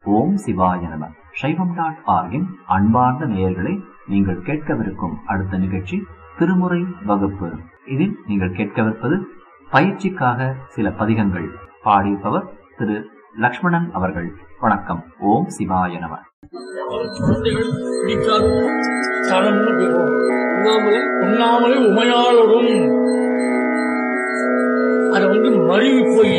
ஓம் சிவாய நம சைவம் டாட் ஆர்கின் அன்பார்ந்த நேயர்களை நீங்கள் கேட்கவிருக்கும் அடுத்த நிகழ்ச்சி திருமுறை வகுப்பு இதில் நீங்கள் கேட்கவிருப்பது பயிற்சிக்காக சில பதிகங்கள் பாடியிருப்பவர் திரு லக்ஷ்மணன் அவர்கள் வணக்கம் ஓம் சிவாய நம குழந்தைகள் பிடிக்காது தரம்னு போயிடும் உண்ணாமலை உண்ணாமலை உமையாளோடும் அதை வந்து மருவி போய்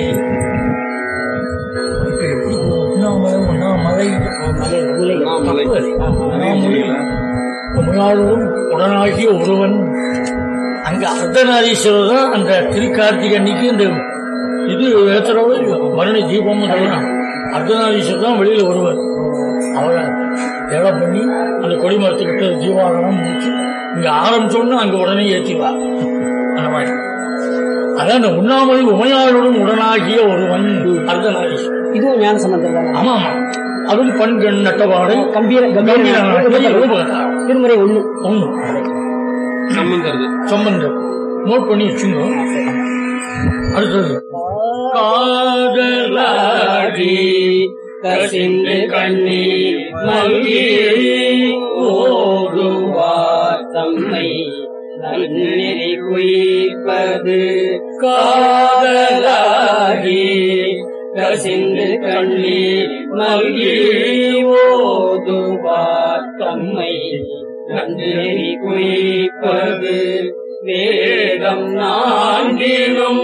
இப்ப எப்படி உண்ணாமலை உண்ணாமலை உண்ணாமலை உண்ணாமலை உமையாளோடும் உடனாகிய ஒருவன் அங்க அர்த்தநாரீஸ்வரர் தான் அந்த திருக்கார்த்திகை அன்னைக்கு இந்த இது ஏத்துறவங்க மரண தீபம் அர்த்தநாரீஸ்வரர் தான் வெளியில வருவார் அவரை தேவை பண்ணி அந்த கொடி மரத்துக்கிட்ட ஜீவாரணம் முடிச்சு இங்க ஆரம்பிச்சோம்னா அங்க உடனே ஏற்றிவா அந்த மாதிரி அதான் அந்த உண்ணாமலை உமையாளுடன் உடனாகிய ஒருவன் அர்த்தநாரீஸ்வரர் இதுவும் ஞான சம்பந்தம் தானே ஆமா ஆமா அது பண்கண் நட்டபாடை கம்பீர கம்பீர நாட்டிய கம்பீர ரூபகதா. திருமுறை ஒண்ணு ஒண்ணு சம்பந்தம் நோட் பண்ணி வச்சுங்க அடுத்தது காதலாடி கசிந்து கண்ணீர் மல்கி ஓடுவார் தம்மை நன்னெறி குயிப்பது காதலாடி கசிந்து கண்ணீர் மல்கி ஓதுவார் தம்மை நன்னெறி குயிப்பது வேதம் நான்கிலும்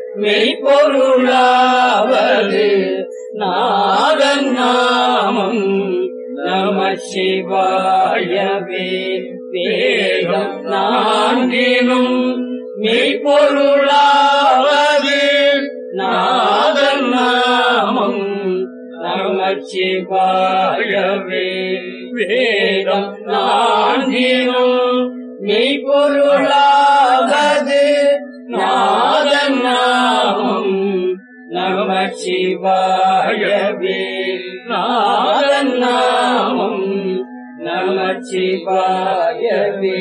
மெய்ப்பொருளாவது நாதன் நாமம் நம சிவாயவே வேதம் நான்கிலும் மெய்ப்பொருளாவது நாதன் நாமம் நம சிவாயவே வேதம் நான்கிலும் மெய்ப்பொருளாவது நாதன் நாமம் நம சிவாயவே நாதன் நாமம் நம சிவாயவே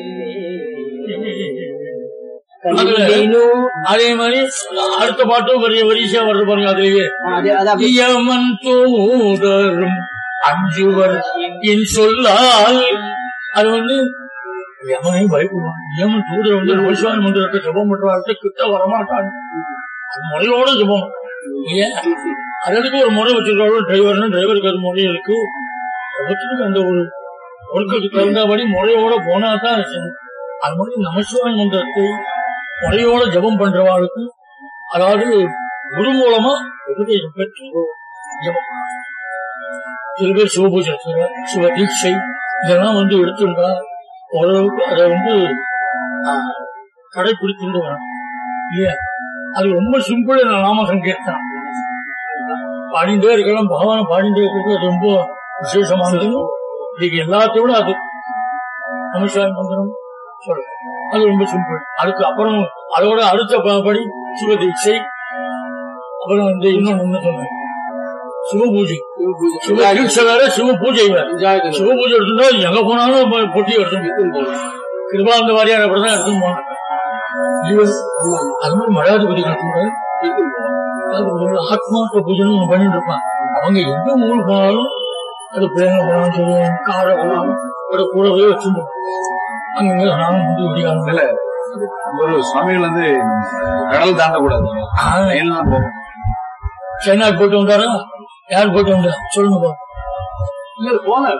அதே மாதிரி அடுத்த பாட்டும் பெரிய வரிசையா வருது பாருங்க அதுலயே யமன் தூதரும் அஞ்சுவர் என் சொல்லால் அது வந்து யமனை பயப்படுவான் யமன் தூதர் வந்து ரோஷான் மந்திரத்தை ஜபம் பண்றாரு கிட்ட வரமாட்டாங்க அது முறையோட ஜபம் ஏன் அதுக்கு ஒரு முறை வச்சிருக்காரு டிரைவர்னு டிரைவருக்கு அது முறை இருக்கு ஒவ்வொருத்தருக்கு அந்த ஒரு ஒர்க்குக்கு தகுந்தபடி முறையோட போனா தான் அது மாதிரி நமசிவாய மந்திரத்தை முறையோட ஜபம் பண்றவாளுக்கு அதாவது குரு மூலமா உபதேசம் பெற்று ஜபம் சில பேர் சிவபூஜை செய்றார், சிவ தீட்சை இதெல்லாம் வந்து எடுத்துட்டா ஓரளவுக்கு அதை வந்து கடைபிடித்துட்டு வரணும் இல்லையா அது ரொம்ப சிம்பிள் நான் நாம சங்கீர்த்தனம் பாடிண்டே இருக்கலாம் பகவான பாடிண்டே இருக்கிறது அது ரொம்ப விசேஷமானது இதுக்கு எல்லாத்தையும் விட அது நமசிவாய மந்திரம் சொல்றேன் அது ரொம்ப சிம்பிள் அதுக்கு அப்புறம் அதோட அடுத்த ப- படி சிவ தீட்சை அப்புறம் வந்து இன்னொன்னு ஒண்ணு சொன்னேன் சிவ பூஜை சிவ தீட்சை வேற சிவ பூஜை வேற சிவ பூஜை எடுத்துட்டா எங்க போனாலும் ப- பொட்டி எடுத்து கிருபாந்த வாரியார் அப்படிதான் எடுத்துன்னு போனாங்க ஜீவன் அது மாதிரி மடாதிபதிகள் கூட அது ஒரு ஆத்மார்த்த பூஜைன்னு ஒண்ணு பண்ணிட்டு இருப்பான் அவங்க எந்த ஊருக்கு போனாலும் அது பிள்ளைங்க போனாலும் சரி காரை போனாலும் அதை கூடவே வச்சுருந்தோம் அங்க நானும் வந்து விடியாங்க ஒரு சுவாமிகள் வந்து கடல் தாண்டக்கூடாது லைன்ல தான் போகணும். சைனா போயிட்டு வந்தாரா யார் போயிட்டு வந்தா சொல்லுங்க பாப்போம். இல்ல போனார்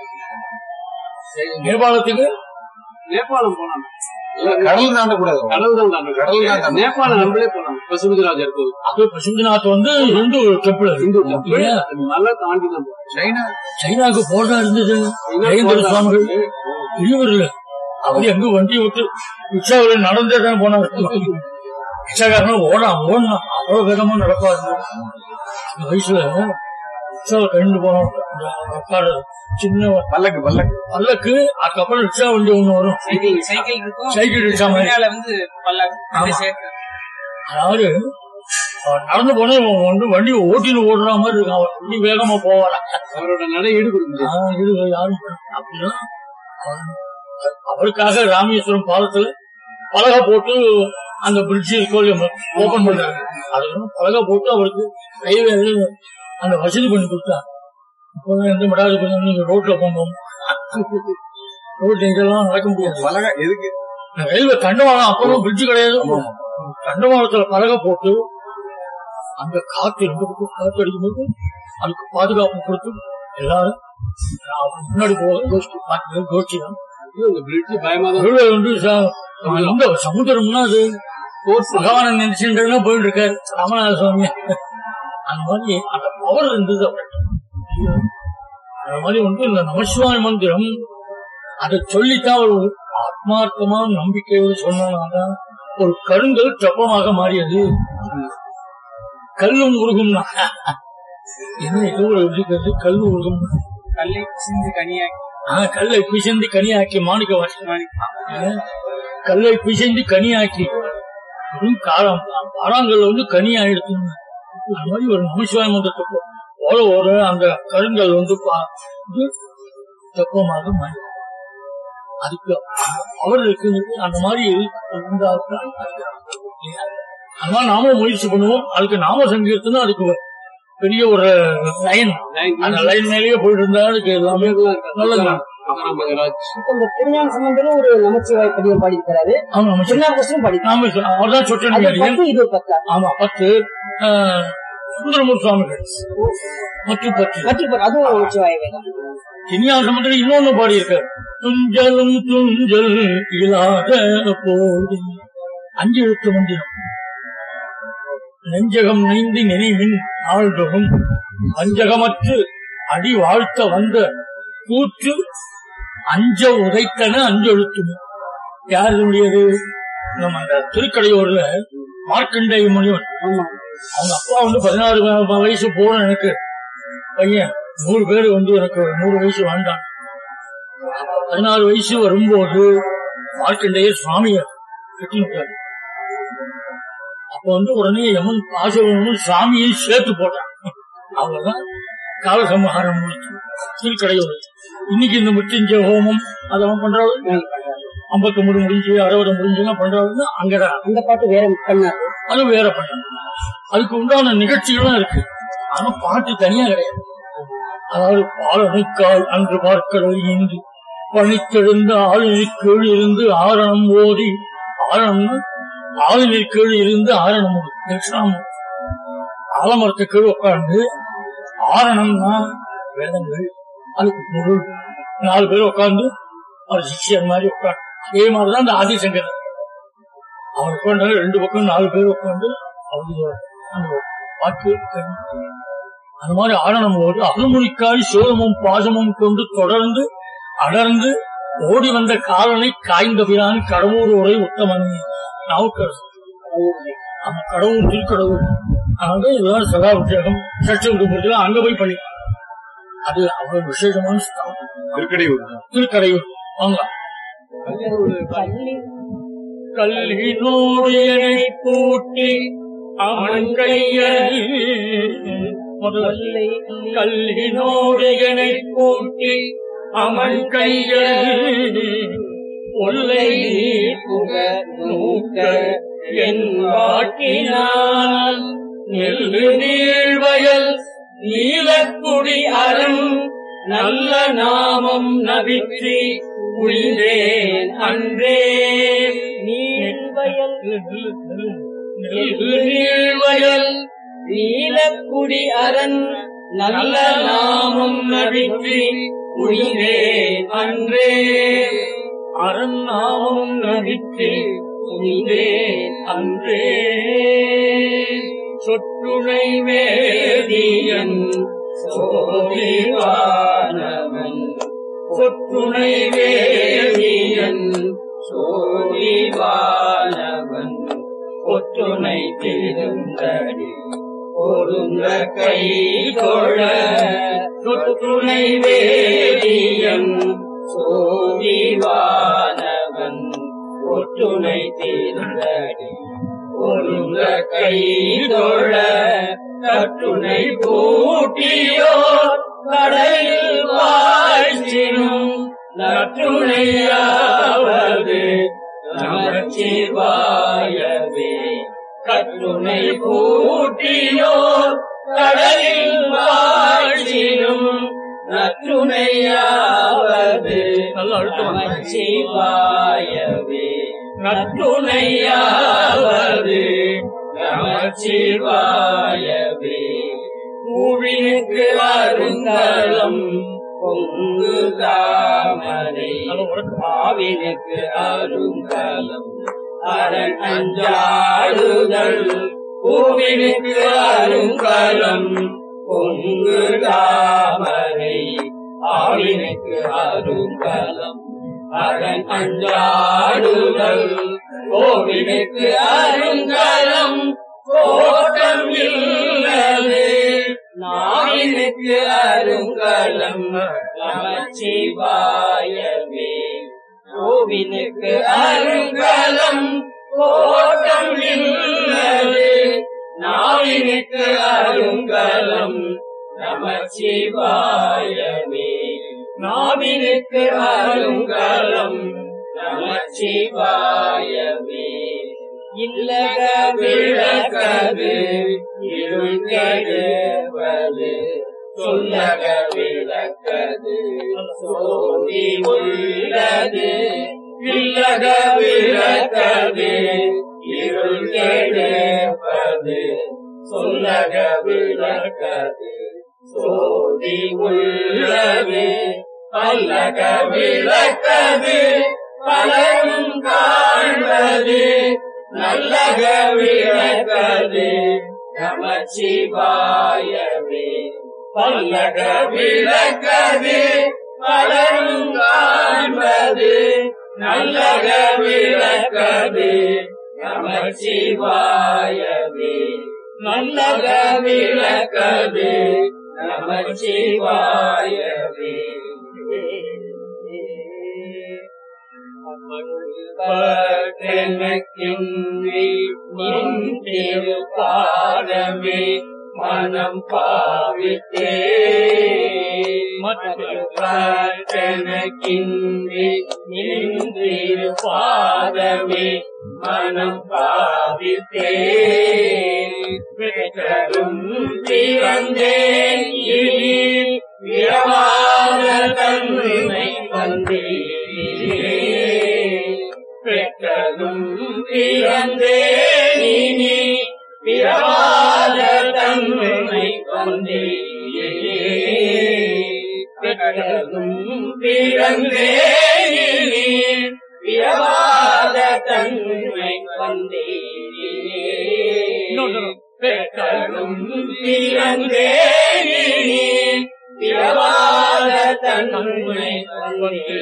நேபாளத்துக்கு நேபாளம் போனாங்க கடல் தாண்டக்கூடாது கடல் தான் தாண்டணும். கடல் தான் தாண்டணும். நேபாளம் நம்மளே போனாங்க பசுபதிராஜர் கோவில் அது பசுந்திநாத் வந்து இந்து டெம்பிள் இந்து இல்லையா? நல்லா தாண்டி தான் போனோம். சைனா சைனாக்கு போறதா இருந்தது நரேந்திர சுவாமிகள் பெரியவர்ல அவர் எங்க வண்டி விட்டு ரிக்ஷாவில் நடந்தே தான் போனார் ரிக்ஷாக்காரன் ஓடா ஓடனா அவ்வளவு வேகமா நடப்பாரு அந்த வயசுல ரிக்ஷாவை கழிந்து போனோம் இந்த உட்காரு சின்ன பல்லக்கு பல்லக்கு பல்லக்கு அதுக்கப்புறம் ரிக்ஷா வண்டி ஒண்ணு வரும் சைக்கிள் சைக்கிள் இருக்கும் சைக்கிள் ரிக்ஷா மாதிரி மேல வந்து பல்லாக்கு ஆமா. சேர்த்து அதாவது அவன் நடந்து போனா இவன் வந்து வண்டி ஓட்டின்னு ஓடுற மாதிரி இருக்கான் அவன் வண்டி வேகமா போவாரான் அவரோட நடை ஈடு கொடுக்க முடியாது ஆஹ் இது யாரும் பண்ண- அப்படின்னா அவன் அவருக்காக ராமேஸ்வரம் பாலத்துல பலகை போட்டு அந்த பிரிட்ஜ் ஓபன் பண்றாங்க அது வந்து பலகை போட்டு அவருக்கு ரயில்வே அந்த வசதி பண்ணி கொடுத்தாங்க இப்போதான் எந்த மடாது கொஞ்சம் நீங்க ரோட்ல போனோம் ரோட்ல இதெல்லாம் நடக்க முடியாது பலகை எதுக்கு ரயில்வே தண்டவாளம் அப்புறம் பிரிட்ஜ் கிடையாது தண்டவாளத்துல பலகை போட்டு அந்த காத்து ரெண்டு பக்கம் காத்து அடிக்கும்போது அதுக்கு பாதுகாப்பு கொடுத்து எல்லாரும் நான் முன்னாடி போக கோஷ்டி பாத்து கோஷ்டி தான் ஐயோ, இந்த பிரிட்ஜ் பயமா தான் ரயில்வே வந்து ச- இந்த சமுத்திரம்னா அது பகவான நினைச்சுட்டு போயிட்டு இருக்காரு ராமநாத சுவாமி அந்த மாதிரி அந்த பவர் இருந்தது அவர்கிட்ட. அந்த மாதிரி வந்து இந்த நமசிவாய மந்திரம் அதை சொல்லித்தான் ஒரு ஆத்மார்த்தமான நம்பிக்கையோடு சொன்னால்தான் ஒரு கருங்கல் தெப்பமாக மாறியது கல்லும் உருகும்னா என்ன இது ஒரு இருக்கிறது கல் உருகும் கல்லை சிந்து கனியாக்கி ஆஹ் கல்லை பிசைந்து கனியாக்கி மாணிக்க வாசன் கல்லை பிசைந்து கனியாக்கி வெறும் காரம் பாறாங்கல்ல வந்து கனி ஆயிடுச்சு அந்த மாதிரி ஒரு நமசிவாய மந்திரத்தை போ- ஓட ஓட அந்த கருங்கல் வந்து பா- இது தெப்பமாக மாறி அதுக்கு அவர் இருக்கு அந்த மாதிரி இருந்தால்தான் அது இல்லையா? அந்த மாதிரி நாமும் முயற்சி பண்ணுவோம் அதுக்கு நாம சங்கீர்த்தனம் அதுக்கு ஒரு பெரிய ஒரு லைன் அந்த லைன் மேலேயே போயிட்டு இருந்தா அதுக்கு எல்லாமே நல்லது அப்புறம் மகராஜ் இப்ப இந்த திருஞான சம்பந்தரும் ஒரு நமச்சிவாய் பதியம் பாடியிருக்கிறாரு ஆமா அமைச்சர் திருநாவுக்கரசரும் பாடியிருக்காரு நாம அவர்தான் அது சொட்டு பத்து இது ஒரு பத்தா ஆமா பத்து ஆஹ், சுந்தரமூர் சுவாமிகள் மற்றும் பத்து மற்ற பத்து அதுவும் ஒரு நமச்சிவாய வேதம் விநியாசம் மட்டும் இன்னொன்னு பாடியிருக்கார் துஞ்சலும் துஞ்சல் இல்லாத போது அஞ்சு எழுத்து மந்திரம் நெஞ்சகம் நைந்து நெறிமின் நாள்தோறும் வஞ்சகமற்று அடி வாழ்த்த வந்த கூற்று அஞ்ச உதைத்தன அஞ்செழுத்துமே யார் முடியாது நம்ம அந்த திருக்கடையூர்ல மார்க்கண்டேய முனிவன் ஆமா அவங்க அப்பா வந்து பதினாறு வ- வயசு போன எனக்கு பையன் நூறு பேர் வந்து எனக்கு ஒரு நூறு வயசு வாழ்ந்தான் பதினாறு வயசு வரும்போது மார்க்கண்டேயர் சுவாமிய கட்டிட்டார் அப்ப வந்து உடனே யமன் பாசவனும் சாமியை சேர்த்து போட்டான் அவங்கதான் காலசம்ஹாரம் முடிச்சு திருக்கடையூர் இன்னைக்கு இந்த முத்திஞ்ச ஹோமம் அதெல்லாம் பண்றாங்க ஐம்பத்தொன்பது முடிஞ்சு அறுபது முடிஞ்சுலாம் பண்றாங்கன்னா அங்கதான் அந்த பாட்டு வேற பண்ணாரு அது வேற பண்ணணும் அதுக்கு உண்டான நிகழ்ச்சிகளும் இருக்கு ஆனா பாட்டு தனியா கிடையாது அதாவது பாலனைக்கால் அன்று பார்க்கடல் இன்றி பணித்தெழுந்த ஆளுநர் கீழ் இருந்து ஆரணம் ஓதி ஆரணம்னா ஆளுநர் கீழ் இருந்து ஆரணம் ஓதி தட்சிணாமூர்த்தி ஆலமரத்து கீழ் உட்கார்ந்து ஆரணம்னா வேதங்கள் அதுக்கு பொருள் நாலு பேர் உட்கார்ந்து அவர் சிஷ்யர் மாதிரி உட்கார்ந்து அதே மாதிரிதான் அந்த ஆதிசங்கர் அவர் உட்காந்து ரெண்டு பக்கம் நாலு பேர் உட்காந்து அவங்க அந்த வாக்கு கேட்டு, அந்த மாதிரி ஆரணம் போது அருமுனிக்காய் சிவமும் பாசமும் கொண்டு தொடர்ந்து அடர்ந்து ஓடி வந்த காலனை காய்ந்த பிரான் கடவுர் உரை உத்தமனே நாவுக்கரசு அந்த கடவுள் திருக்கடவுள் அதனால இதுதான் சதாபிஷேகம் சஷ்டி விடுமுறையில அங்க போய் பண்ணி அது அவ்வளவு விசேஷமான ஸ்தலம். திருக்கடையூர் திருக்கடையூர் வாங்கலாம் கல்லினோடியனை பூட்டி அவன் கையில் முதல்ல கல்லினோடியனை பூட்டி அவன் கையில் ஒல்லை புக நூக்க என் வாட்டினால் நெல்லு நீழ்வயல் நீலக்குடி அறம் நல்ல நாமம் நபிற்றி உயிரேன் அன்றே நீழ்வயல் நீழ்வயல் நீலக்குடி அரண் நல்ல நாமம் நடித்து உயிரேன் அன்றே அறநாமம் நடித்து உயிரேன் அன்றே சொற்றுணை வேதியன் சோதிவானவன் சொற்றுணை வேதியன் சோதிவானவன் ஒற்றுணை திருந்தடி ஒருங்க கை தொழ சொற்றுணை வேதியன் சோதிவானவன் ஒற்றுணை திருந்தடி ஒருங்க கை தொழ கட்டுணை பூட்டியோர் கடையில் வாழ்ச்சினும் நற்றுணையாவது நமச்சிவாயவே கட்டுணை பூட்டியோர் கடலில் வாழ்ச்சினும் நற்றுணையாவது நல்லா அழுத்தம் நமச்சிவாயவே நற்றுணையாவது நமச்சிவாயவே மூவினுக்கு அருங்கலம் பொங்கு தாமரை நல்லா உறக்கம் ஆவினுக்கு அருங்கலம் அரண் அஞ்சாடுதல் பூவினுக்கு அருங்கலம் பொங்கு தாமரை ஆவினுக்கு அருங்கலம் அரண் அஞ்சாடுதல் கோவிலுக்கு அருங்கலம் கோட்டம் இல்லது நாவினுக்கு அருங்கலம் நமச்சிவாயவே கோவிலுக்கு அருங்கலம் கோட்டம் இல்லது நாவினுக்கு அருங்கலம் நமச்சிவாயவே நாவினுக்கு அருங்கலம் நமச்சிவாயவே இல்லக விளக்கது இருள் கெடுவது சொல்லக விளக்கது சோதி உள்ளது இல்லக விளக்கது இருள் கெடுவது சொல்லக விளக்கது சோதி உள்ளது பல்லக விளக்கது பலரும் காண்பது நல்லக விளக்கது நமச்சிவாயவே பல்லக விளக்கது பலரும் காண்பது நல்லக விளக்கது நமச்சிவாயவே நல்லக விளக்கது நமச்சிவாயவே பட்டனக்கின்றி நின்றிரு பாதமே மனம் பாவித்தே பட்டனக்கின்றி நின்றிரு பாதமே மனம் பாவித்தே பெற்றரும் பிறந்தேன் இனி விரவாத தன்மை வந்தே பெற்றதும் பிறந்தேன் இனி பிறவாத தன்மை வந்தே பெற்றதும் பிறந்தேன் இனி பிறவாத தன்மை வந்தே இன்னொரு தரம். பெற்றதும் பிறந்தேன் இனி பிறவாத தன்மை வந்தே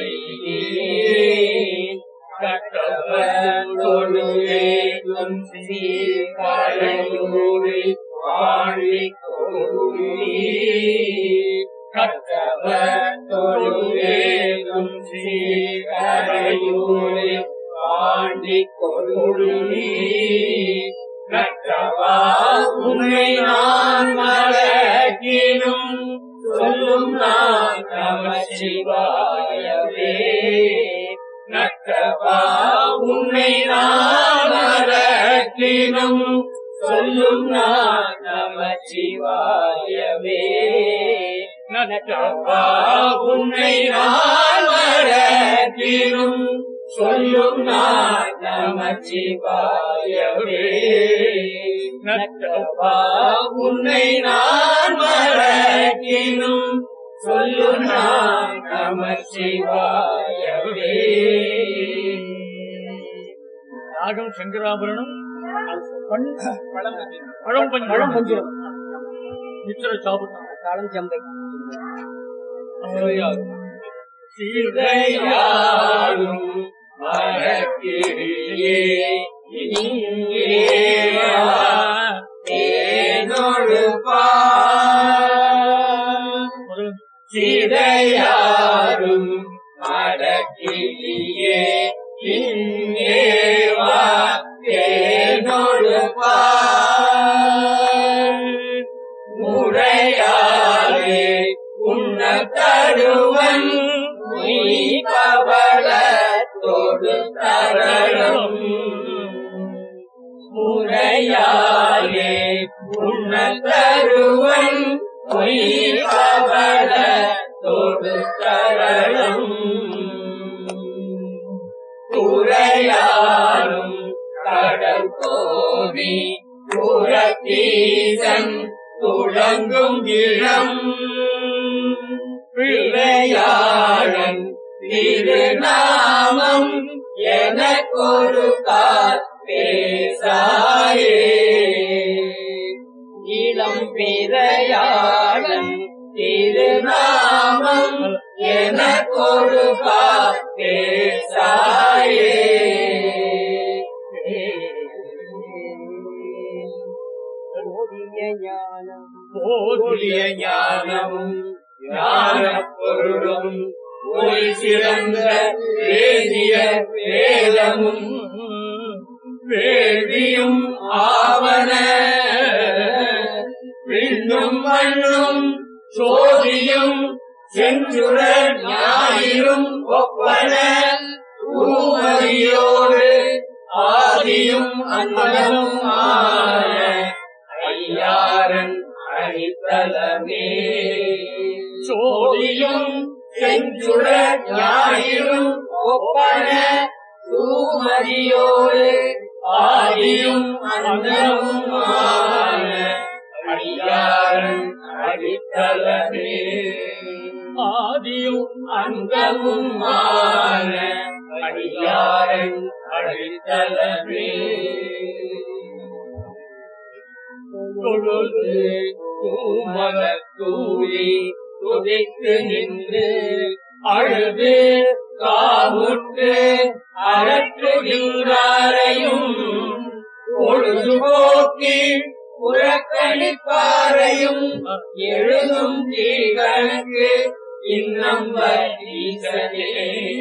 கட்டவொழுவேகும் சீர்காழையோடு வாழி கொழுவி கட்டவொழுவேகும் சீர்காழையோடு வாழி கொழுவி கட்டவா உன்னை நான் மறக்கினும் சொல்லும் நான் நம சிவாயவே நட்டவா உன்னை நான் மறக்கினும் சொல்லும் நான் நம சிவாயவே நட்டவா உன்னை நான் மறக்கினும் சொல்லும் நான் நம சிவாயவே நட்டவா உன்னை நான் மறக்கினும் சொல்லும் நான் நம சிவாயவே ராகம் சங்கராபரணம் பண் பழம் பஞ்சம் பழம் பஞ்சுரம் மித்திர சாபுதான் காலம் ஜம்பை சிதையாடும் மரக்கிரியே இங்கே வா, தேனொரு பால் முதல் சிதையாரும் மடக்கிளியே இங்கே வா தேனொடு பால் முறையாலே உன்ன தருவன் பவளத்தோடு தரணும் முறையாலே உன்ன தருவன் பொய் பவள கொடுத்தரளும் துறையாரும் கடல் கோவி புறத்தீசன் துளங்கும் இளம் பிள்ளையாளன் திருநாமம் எனக்கொரு கால் பேசாயே இளம் பிறையாளன் திருநாமம் எனக்கொரு கால் பேசாயே போதிய ஞானமும் ஞான பொருளும் ஒளி சிறந்த வேதிய வேதமும் வேள்வியும் ஆவன விண்ணும் மண்ணும் சோதியும் செஞ்சுரர் ஞாயிறும் ஒப்பன ஊமதியோடு ஆதியும் அந்தமும் ஆன ஐயாரன் அடித்தலமே சோதியும் செஞ்சுட ஞாயிறும் ஒப்பன தூமதியோடு ஆதியும் அந்தமும் ஆன ஐயாரன் அடித்தலமே ஆதியும் அந்தமும் ஆன அடியாரன் அடித்தலமே தொழுது தூமல தூவி துதித்து நின்று அழுது காமுற்று அறற்றுகின்றாரையும் பொழுதுபோக்கி புறக்கணிப்பாரையும் எழுதும் தீகனுக்கு இன்னம் ஈசனே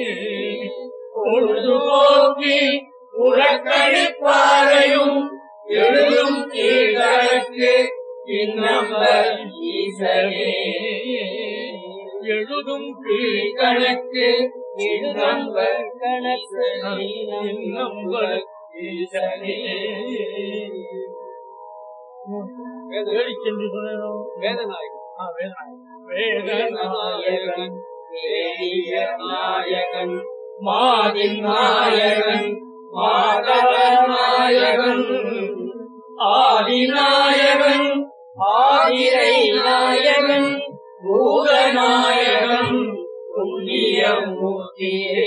பொழுதுபோக்கி புறக்கணிப்பாரையும் எழுதும் தீகனுக்கு இன்னம் ஈசனே எழுதும் கீழ்கணக்கு இன்னம்பர் கணக்கு இன்னம்பர் ஈசனே வேடிக்கென்று சொன்னோம் வேதநாயகன் வேதநாயகன் வேதிய நாயகன் மாதின் நாயகன் மாதவ நாயகன் ஆதிநாயகன் ஆதிரை நாயகன் பூதநாயகன் புண்ணியமூர்த்தியே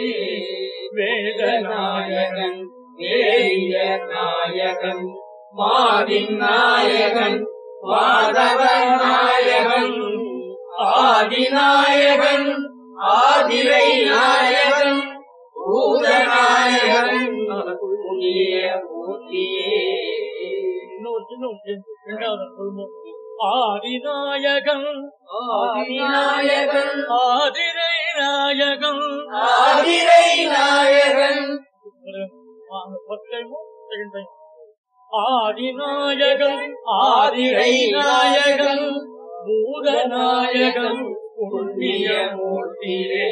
வேதநாயகன் வேதிய நாயகன் மாதின் நாயகன் மாதவ நாயகன் ஆதிநாயகன் ஆதிரை நாயகன் பூதநாயகன் புண்ணியமூர்த்தியே இன்னொரு சின்ன ஒரு சேர்ந்து இரண்டாவது சொல்லுவோம் ஆதிநாயகன் ஆதிநாயகன் ஆதிரை நாயகன் ஆதிரை நாயகன் ஃபர்ஸ்ட் டைமும் செகண்ட் டைம் ஆதிநாயகன் ஆதிரை நாயகன் பூதநாயகன் புண்ணியமூர்த்தியே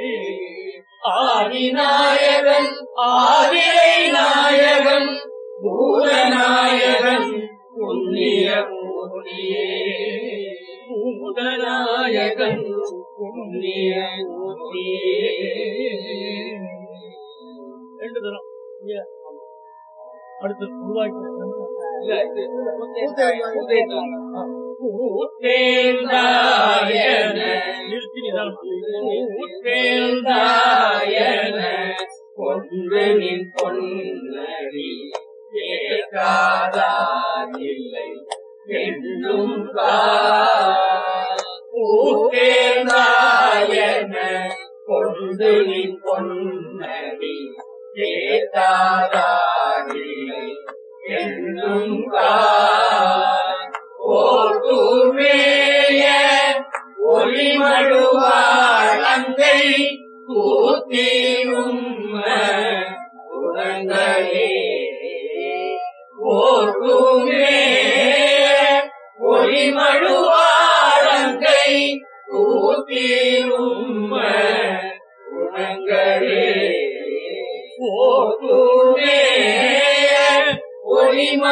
ஆதிநாயகன் ஆதிரை நாயகன் பூதநாயகன் புண்ணியமூர்த்தியே பூதநாயகன் புண்ணியமூர்த்தியே ரெண்டு தரம் இங்க. அடுத்து உருவாக்கி பூத்தேந்தாயன நிறுத்தி நிதானம் பூத்தேந்தாயன பொன்றனின் பொன்னடி கேட்காதாரில்லை என்னும் பூத்தேந்தாயன பொன்றனின் பொன்னடி கேட்டாதாரில்லை என்னும் ஓர்தூர்மேய ஒளிமழுவாழங்கை கூத்தீரும் குணங்களே ஓர்தூர்மேய ஒளிமழுவாழங்கை கூத்தீரும் குணங்களே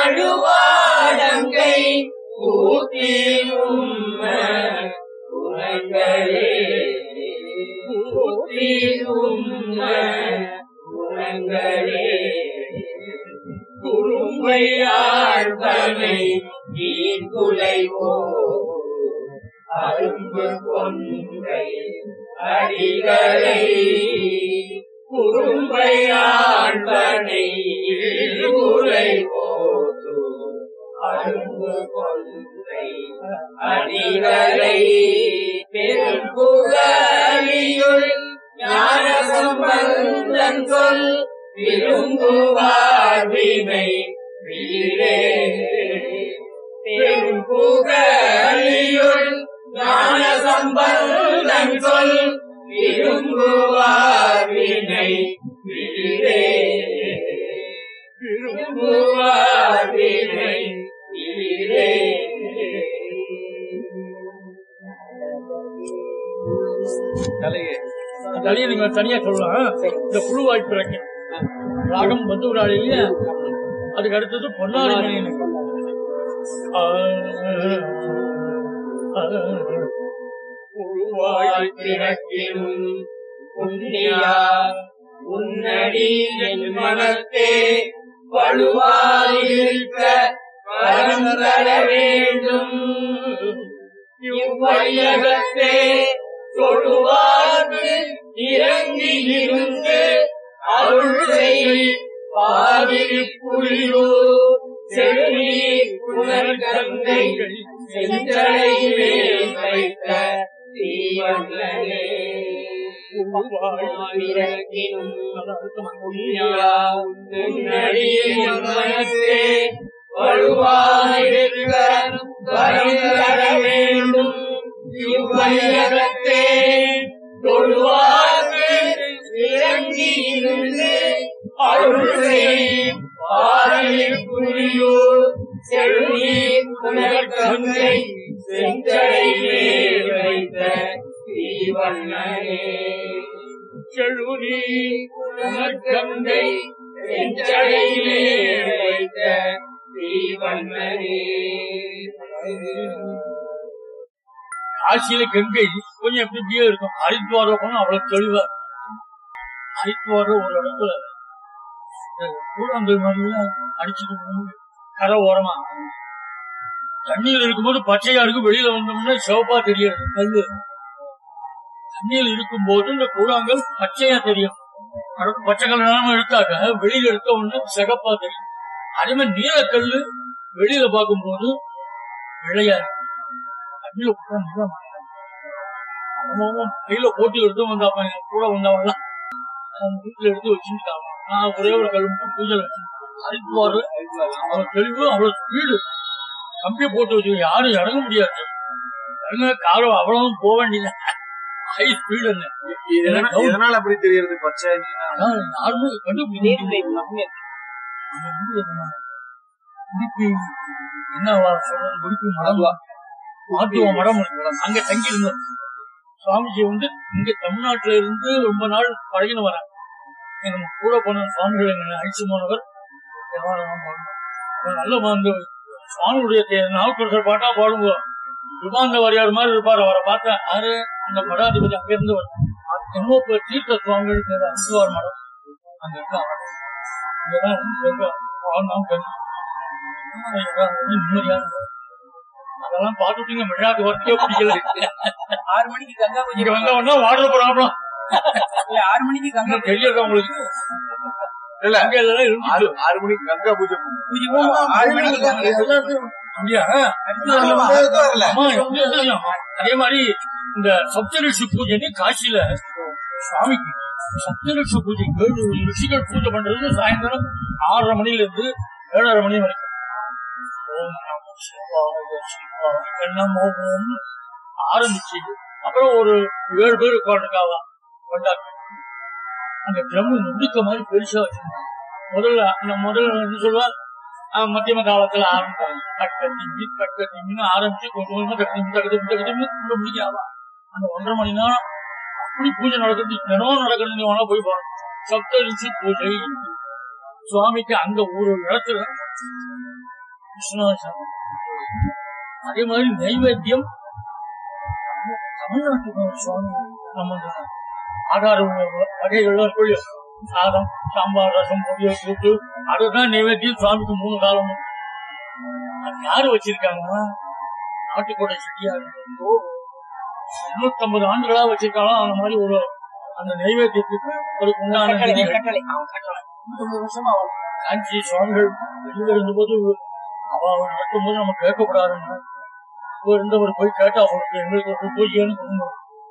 ஒளிமழுவாடங்கை கூத்தீரும் குணங்களே குணங்களே புத்தி உம்ம குணங்களே குறும்பை ஆழ்வனை நீர்குலைவோ அரும்பு கொன்றை அடிகளை குறும்பை ஆழ்வனை குலைவோது அரும்பு கொன்றை அடிகளை பெரும்புகலியுள் ஞான சம்பந்தன் சொல் விரும்புவார் வினை வீரே பெரும்புகலியுள் ஞான சம்பந்தன் சொல் விரும்புவார் வினை வீரே விரும்புவார் வினை வீரே தலையே தலையை நீங்க தனியா சொல்லலாம் இந்த புழு வாய்ப்பிறக்கு ராகம் பந்துராளிலேயே அதுக்கு அடுத்தது பொன்னாரி மணியன் உருவாய் பிறக்கினும் புண்ணியா உன்னடி என் மனத்தே வலுவாயிருக்க வரம் தர வேண்டும் இவ்வையகத்தே தொழுவார்க்கு இறங்கி இருந்து அருள் செய் பாதிரி புலியோ செல்வி புனர்கங்கை செஞ்சடை மேல் வைத்த தீவண்ணனே உருவாயிரக்கினும் புண்ணியா உன்னடியின் மனத்தே வலுவாயிருக்க வரம் தர வேண்டும் இவ்வையகத்தே தொழுவார்க்கு இறங்கி இருந்து அருள் செய் பாறையில் புரியோர் செல்வி புனர்கங்கை செஞ்சடை மேல் வைத்த தீவண்ணனே செழுநீ புனர்கங்கை செஞ்சடை மேல் வைத்த தீவண்ணனே காசியில கங்கை கொஞ்சம் எப்படி இப்படியே இருக்கும் ஹரித்வார போனா அவ்வளவு தெளிவா இருக்கும். ஹரித்வார ஒரு இடத்துல இந்த கூழாங்கல் மாதிரிலாம் அடிச்சுட்டு போகும்போது கரை ஓரமா தண்ணியில் இருக்கும்போது பச்சையா இருக்கு வெளியில வந்தோம்னா சிவப்பா தெரியாது கல்லு தண்ணியில் இருக்கும்போது இந்த கூழாங்கல் பச்சையா தெரியும் அடுத்து பச்சை கல்லாம எடுத்தாக்க வெளியில எடுத்த உடனே சிகப்பா தெரியும் அதே மாதிரி நீலக்கல்லு வெளியில பார்க்கும்போது வெள்ளையா இருக்கும் தண்ணியில போட்டா நீளமா இருக்கும். அவன் கையில போட்டி எடுத்து வந்தாப்ப என் கூட வந்தவன்லாம் அவன் வீட்டுல எடுத்து வச்சுட்டான் நான் ஒரே ஒரு கல் மட்டும் பூஜை வச்சேன் ஹரித்வார் அவன் தெளிவு அவ்வளவு ஸ்பீடு கம்பியை போட்டு வச்சு யாரும் இறங்க முடியாது இறங்க காலம் அவ்வளவு போக வேண்டியது ஹை ஸ்பீடு என்ன எதனா- எதனால அப்படி தெரியறது பச்சை நீனா? அதான் யாருமே கண்டுபிடிக்க அங்க வந்து உடுப்பி என்ன வா- சொல்றது உடுப்பி மடம் மாத்துவ மடம் இருக்கு. அங்க தங்கி இருந்தோம் சுவாமிஜி வந்து இங்க தமிழ்நாட்டுல இருந்து ரொம்ப நாள் பழகின வரேன் எங்க கூட போன சுவாமிகள் எங்க அழிச்சு போனவர் தேவாரம் பாடுவார். அவர் நல்ல வந்து சுவாமியுடைய தே- நாவுக்கரசர் பாட்டா பாடுங்க விமாந்த வாரியார் மாதிரி இருப்பார் அவரை பார்த்தேன் யாரு அந்த மடாதிபதி அங்க இருந்து என்னமோ இப்ப தீர்த்த சுவாமிகள் பேரு அசுவார் மடம் அங்க இருக்கா இங்கதான் கங்கா வாழ்ந்தான் கங்கா ஆனா, இதான் வந்து நிம்மதியா இருக்கு. அதெல்லாம் பார்த்துட்டீங்க மெட்ராஸ் ஒர்க்கே பிடிக்கல ஆறு மணிக்கு கங்கா பூஜை இங்க வந்த உடனே வாட்டர் ப்ராப்ளம் இல்ல, ஆறு மணிக்கு கங்கா தெரியாது உங்களுக்கு இல்ல அங்க இதெல்லாம் ஆறு இருந்துச்சு ஆறு மணிக்கு கங்கா பூஜை பண்ணுவோம். பூஜை போகும். ஆறு மணிக்கு கங்கா அப்படியா ஆமா, எப்படி தெரியும்? அதே மாதிரி இந்த சப்தரிஷி பூஜைன்னு காசியில சுவாமிக்கு சப்தரிஷி பூஜை ஏழு ரிஷிகள் பூஜை பண்றது சாயந்தரம் ஆறரை மணில இருந்து ஏழரை மணி வரைக்கும் ஓம் நமோ சிவாய சிவாய நமோ ஓம் ஆரம்பிச்சு அப்புறம் ஒரு ஏழு பேர் உட்காந்துருக்காவா கொண்டாட்டம் அந்த ட்ரம் நுடுக்க மாதிரி பெருசா வச்சிருந்தாங்க முதல்ல அந்த முதல்ல என்ன சொல்லுவா ஆஹ் மத்தியம காலத்துல ஆரம்பிச்சாங்க கட்ட திம்மி கட்ட திம்மின்னு ஆரம்பிச்சு கொஞ்சம் கொஞ்சமா கட்ட திம்மி கட்ட திம்மி கட்ட திம்மி கூட முடிக்காவா அந்த ஒன்றரை மணி நேரம் அப்படி பூஜை நடக்குது தினம் நடக்கிறது நீ வேணா போய் பாருங்க சப்தரிஷி பூஜை சுவாமிக்கு அங்க ஒரு இடத்துல விஸ்வநாத சாமி. அதே மாதிரி நைவேத்தியம் தமிழ்நாட்டுக்கு சுவாமி நம்ம இந்த ஆதார உணவு வகைகள்லாம் சொல்லி சாதம் சாம்பார் ரசம் பொரியல் கூட்டு அதுதான் நைவேத்தியம் சுவாமிக்கு மூணு காலம் அது யாரு வச்சிருக்காங்கன்னா நாட்டுக்கோட்டை செட்டியார் இருநூத்தம்பது ஆண்டுகளா வச்சிருக்காலும் அந்த மாதிரி ஒரு அந்த நைவேத்தியத்துக்கு ஒரு உண்டான நிதி கட்டளை அவன் கட்டளை இருபது வருஷமா அவன் காஞ்சி சுவாமிகள் வெளியில இருந்தபோது அவ அவன் நடக்கும்போது நம்ம கேட்கக்கூடாதுன்னு இப்போ இருந்தவர் போய் கேட்டா அவங்களுக்கு எங்களுக்கு ஒரு பூஜைன்னு கொடுங்க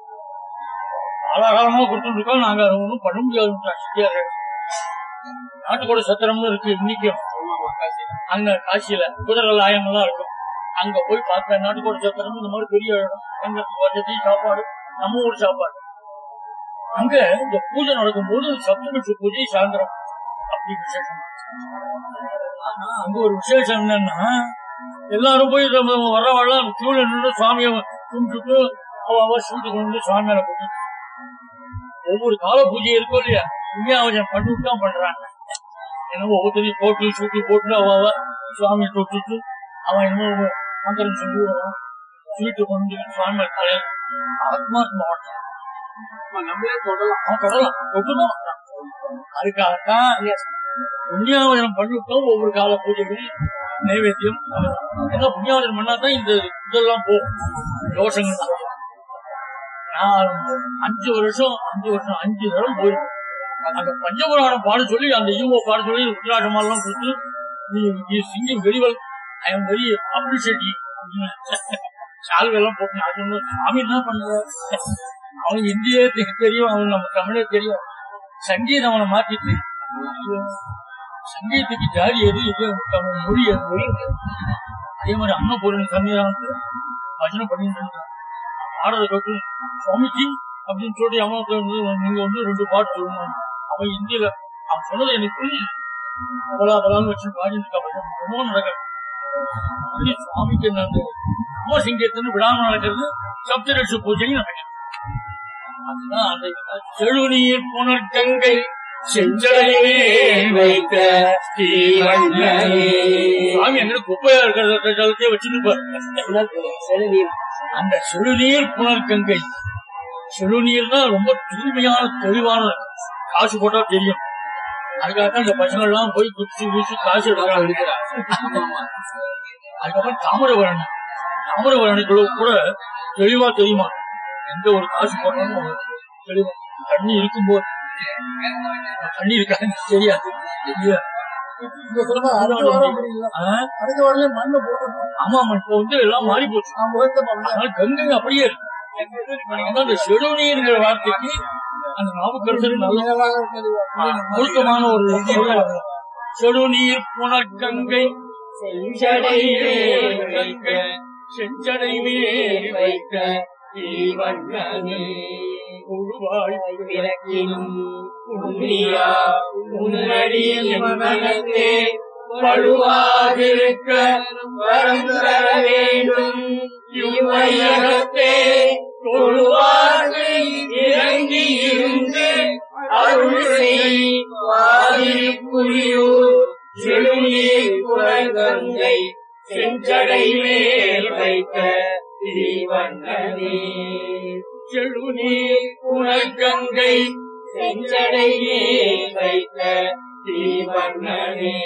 காலாகாலமா கொடுத்துட்டு இருக்கோம் நாங்க அதை ஒன்றும் பண்ண முடியாது சித்தியாரு நாட்டுக்கோட சத்திரம்னு இருக்கு இன்னைக்கும் அங்க காசியில குதிரை லாயம் எல்லாம் இருக்கும் அங்க போய் பார்த்தேன் நாட்டுக்கோட சத்திரம் இந்த மாதிரி பெரிய இடம் அங்க வசதி சாப்பாடு நம்ம ஊர் சாப்பாடு அங்க இந்த பூஜை நடக்கும்போது சப்தமிஷ பூஜை சாயந்தரம் அப்படி விசேஷம் ஆனா அங்க ஒரு விசேஷம் என்னன்னா எல்லாரும் போய் நம்ம வர்றவெல்லாம் கியூல நின்று சுவாமியை கும்பிட்டுட்டு அவ அவ சூட்டு கொண்டு வந்து சுவாமி மேல போட்டு ஒவ்வொரு கால பூஜை இருக்கோ இல்லையா புண்ணியாவஜம் பண்ணிட்டு தான் பண்றாங்க என்னமோ ஒவ்வொருத்தரையும் போட்டு சூட்டி போட்டு அவ அவ சுவாமியை தொட்டுட்டு அவன் என்னமோ மந்திரம் சொல்லி வருவான் சீட்டு கொண்டு சுவாமி மேல தலையில ஆத்மாத்மா நம்மளே தொடலாம் அவன் தொடலாம் தொட்டுதான் அதுக்காகத்தான் புண்ணியாவதனம் பண்ணிவிட்டோம் ஒவ்வொரு கால பூஜைகள் நைவேத்தியம் ஏன்னா புண்ணியாவதனம் பண்ணாதான் இந்த இதெல்லாம் போகும் தோஷங்கள் நான் அஞ்சு வருஷம் அஞ்சு வருஷம் அஞ்சு தரம் போயிருக்கேன் அந்த பஞ்சபுராணம் பாட சொல்லி அந்த ஈவோ பாட சொல்லி உத்ராட்டமாலாம் கொடுத்து நீ singing very well I am very appreciating சால்வெல்லாம் போட்டு அது ஒண்ணு சாமி என்ன பண்ற அவனுக்கு இந்தியே தெ- தெரியும் அவனுக்கு நம்ம தமிழே தெரியும் சங்கீதம் அவனை மாத்திட்டு சங்கீதத்துக்கு ஜாதி எது இது தமிழ் மொழி அது மொழி அதே மாதிரி அன்னபூரணி சன்னிதானத்து பஜனை பண்ணிட்டு இருந்தான் பாடுறத கேட்டு சுவாமிஜி அப்படின்னு சொல்லி அம்மாவுக்கு வந்து நீங்க வந்து ரெண்டு பாட்டு சொல்லணும் அவன் இந்தியில அவன் சொன்னது எனக்கு புரிஞ்சு அவளா அவளான்னு வச்சு பாடிட்டு இருக்கா பஜனை ரொம்ப நடக்கிறது அது சுவாமிக்கு என்ன அந்த அம்மா சங்கீதத்தின்னு விடாம நடக்கிறது சப்தரட்ச பூஜையும் நடக்கிறது அதுதான் அந்த செழுநீர் புனர்கங்கை செஞ்சடையே வைத்த ஸ்ரீவண்ணனே. சுவாமி எங்க குப்பையா இருக்கிற ஜலத்தையே வச்சுட்டு செலுநீர் அந்த செழுநீர் புனர்கங்கை செழுநீர்னா ரொம்ப தூய்மையான தெளிவான காசு போட்டா தெரியும் அதுக்காக இந்த பசங்க எல்லாம் போய் குச்சி வீசி காசு எடுக்கிறாங்க அதுக்கப்புறம் தாமிரபரணி தாமிரபரணிக்குள்ள கூட தெளிவா தெரியுமா எந்த ஒரு காசு போட்டாலும் தெளிவா தண்ணி இருக்கும்போது தண்ணி இருக்கான்னு தெரியாது இல்லையா? ஆ? அடுத்த வாரத்துல மண்ணை போட்டு ஆமா ஆமா இப்ப வந்து எல்லாம் மாறி போச்சு நான் முகத்தை பண்ணேன் அதனால கங்கை அப்படியே இருக்கு ஆனா அந்த செடுநீர்ங்கிற வார்த்தைக்கு அந்த நாவுக்கரசர் நல்ல பொருத்தமான ஒரு சொல்ல செடுநீர் புனர்கங்கை செஞ்சடை மேல் வைக்க செஞ்சடை மேல் வைக்க ஸ்ரீவண்ணனே. உருவாய் பிறக்கினும் புண்ணியா உன்னடியின் மனத்தே வலுவாதிருக்க வரம் தர வேண்டும் இவ்வையகத்தே தொழுவார்க்கு இறங்கி இருந்து அருள் செய் வாதிரிப்புரியூர் செழுநீர் குலகங்கை செஞ்சடை மேல் வைத்த ஸ்ரீவண்ணனே செழுநீர் புனர்கங்கை செஞ்சடை மேல் வைத்த ஸ்ரீவண்ணனே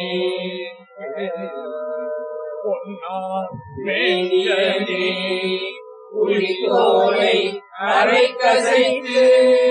பொன்னார் மேனியனே உளித்தோலை அரை கசைத்து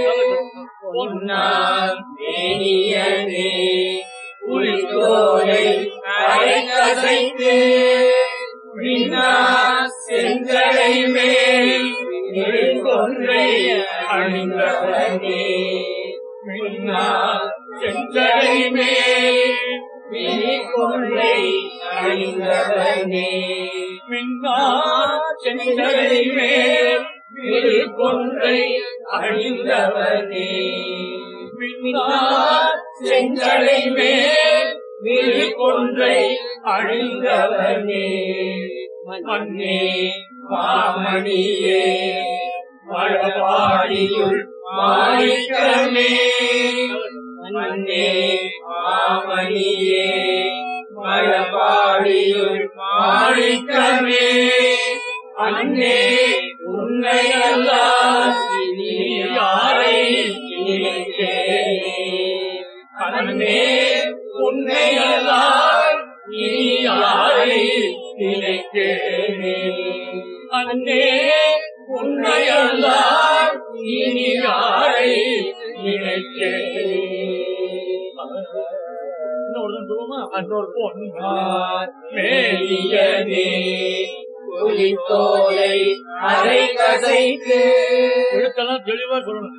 பொன்னால் மேனியனே உளித்தோலை அரை கசைத்து பின்னா செஞ்சடை மேல் கொன்றை அணிந்தவனே பின்னா செஞ்சடை மேல் மினி கொன்றை அணிந்தவனே மின்னா செஞ்சடை மேல் மினி கொன்றை அணிந்தவனே மின்னா செஞ்சடை மேல் மினி கொன்றை அணிந்தவனே மண்ணே மாமணியே மழபாடியுள் மாணிக்கமே மண்ணே மாமணியே மழபாடியுள் மாணிக்கமே அன்னே உன்னை அல்லா உன்னையல்லால் இனி யாரை நினைக்கிறேன் இன்னொரு சொல்லுமா இன்னொரு போ மேலியதே புலித்தோலை அரை கசைத்து எழுத்தெல்லாம் தெளிவா சொல்லணும்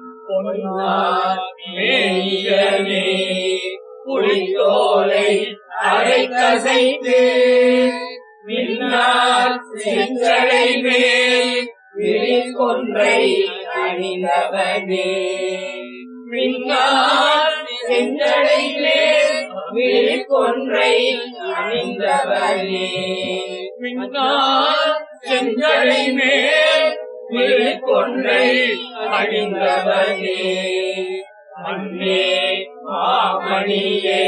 மேலியதே புலித்தோலை அரை கசைத்து மின்னால் செஞ்சடை மேல் விழிக்கொன்றை அணிந்தவனே மின்னால் செஞ்சடை மேல் விழிக்கொன்றை அணிந்தவனே மின்னால் செஞ்சடை மேல் விழிக்கொன்றை அணிந்தவனே அன்னே மாமணியே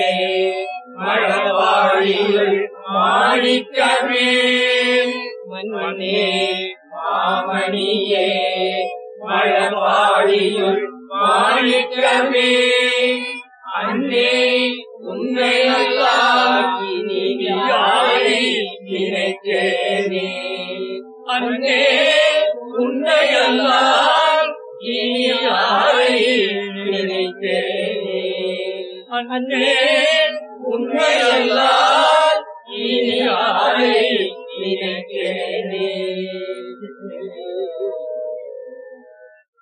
மழவாழியில் மாணிக்கமே மன்னே மாமணியே மழவாழியுள் மாணிக்கமே அன்னே உன்னை அல்லாஹ் இனி யாரை நினைத்தேனே அன்னே உன்னை அல்லாஹ் இனி யாரை நினைத்தேனே அன்னே உன்னை அல்லாஹ் இனி யாரை நினைத்தேனே